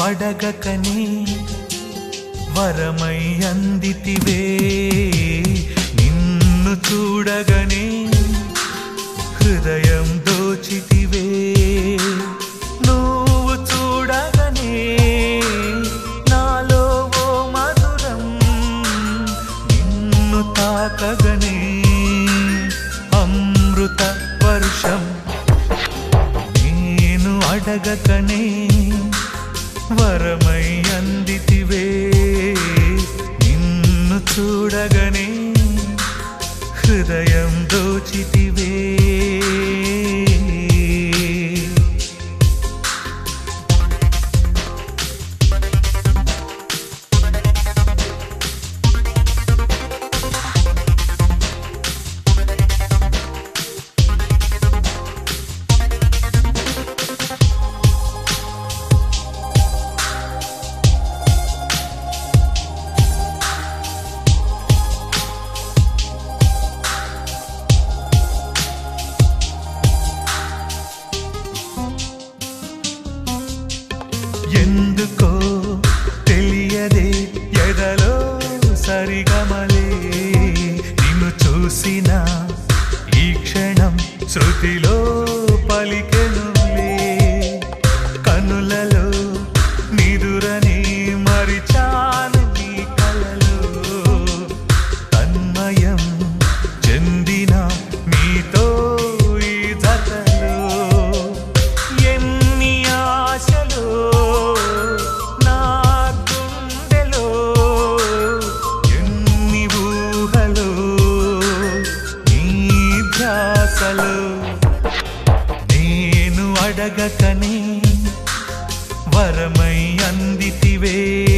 అడగకనే వరమై అందితివే నిన్ను చూడగనే హృదయం దోచితివే నువ్వు చూడగనే నాలో ఓ మధురం నిన్ను తాకగనే అమృత వర్షం నేను అడగకనే వరమై అందితివే నిన్ను చూడగనే హృదయం దోచితివే ఎందుకో తెలియదే ఎదలో సరిగమలే నిన్ను చూసిన ఈ క్షణం శృతిలో పలికెనులే కనులలో నిదురని మరిచాను నీ కలలో తన్మయం చెందిన మీతో ఈ జతలో ఎన్ని ఆశలు నా గుండెలో ఎన్ని ఊహలు నీ ధ్యాసలు నేను అడగకనే వరమై అందితివే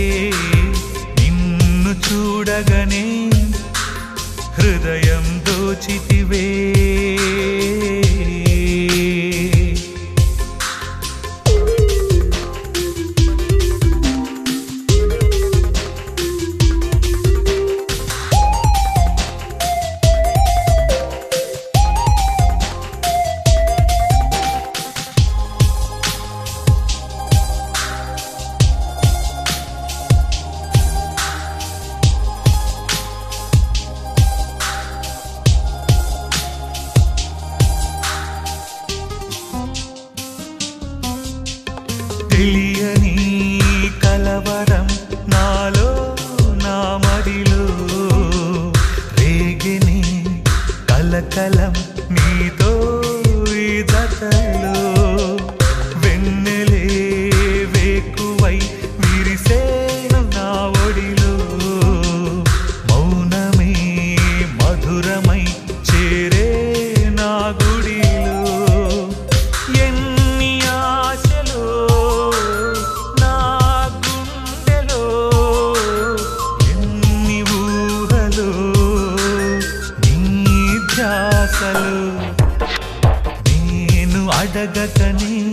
నిన్ను చూడగనే హృదయం దోచితివే తెలియని కలవరం నాలో నా మదిలో రేగిని కలకలం నీతో ఈ జతలో వెన్నెలే వేకువై విరిసేను నా ఒడిలో మౌనమే మధురమై చేరే నా గుడిలో ఎన్ని ఆశలు నా గుండెలో ఎన్ని ఊహలు నీ ధ్యాసలు నేను అడగకనే